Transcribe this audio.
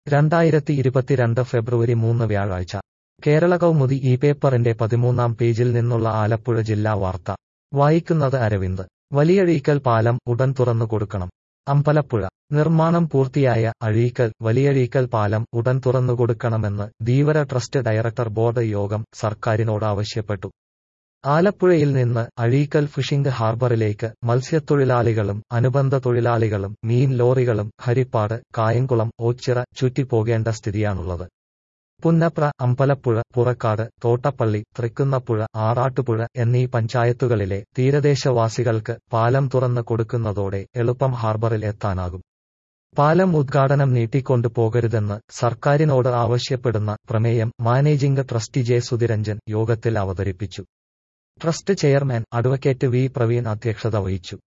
രണ്ടായിരത്തി ഇരുപത്തിരണ്ട് ഫെബ്രുവരി മൂന്ന് വ്യാഴാഴ്ച കേരള കൗമുദി ഈ പേപ്പറിന്റെ പതിമൂന്നാം പേജിൽ നിന്നുള്ള ആലപ്പുഴ ജില്ലാ വാർത്ത വായിക്കുന്നത് അരവിന്ദ് വലിയഴീക്കൽ പാലം ഉടൻ തുറന്നു കൊടുക്കണം അമ്പലപ്പുഴ നിർമ്മാണം പൂർത്തിയായ അഴീക്കൽ വലിയഴീക്കൽ പാലം ഉടൻ തുറന്നുകൊടുക്കണമെന്ന് ധീവര ട്രസ്റ്റ് ഡയറക്ടർ ബോർഡ് യോഗം സർക്കാരിനോട് ആവശ്യപ്പെട്ടു ആലപ്പുഴയിൽ നിന്ന് അഴീക്കൽ ഫിഷിംഗ് ഹാർബറിലേക്ക് മത്സ്യത്തൊഴിലാളികളും അനുബന്ധ തൊഴിലാളികളും മീൻ ലോറികളും ഹരിപ്പാട് കായംകുളം ഓച്ചിറ ചുറ്റിപ്പോകേണ്ട സ്ഥിതിയാണുള്ളത് പുന്നപ്ര അമ്പലപ്പുഴ പുറക്കാട് തോട്ടപ്പള്ളി തൃക്കുന്നപ്പുഴ ആറാട്ടുപുഴ എന്നീ പഞ്ചായത്തുകളിലെ തീരദേശവാസികൾക്ക് പാലം തുറന്നു കൊടുക്കുന്നതോടെ എളുപ്പം ഹാർബറിൽ എത്താനാകും പാലം ഉദ്ഘാടനം നീട്ടിക്കൊണ്ടു പോകരുതെന്ന് സർക്കാരിനോട് ആവശ്യപ്പെടുന്ന പ്രമേയം മാനേജിംഗ് ട്രസ്റ്റി ജെ സുധിരഞ്ജൻ യോഗത്തിൽ അവതരിപ്പിച്ചു trust chairman advocate V Praveen അധ്യക്ഷത വഹിച്ചു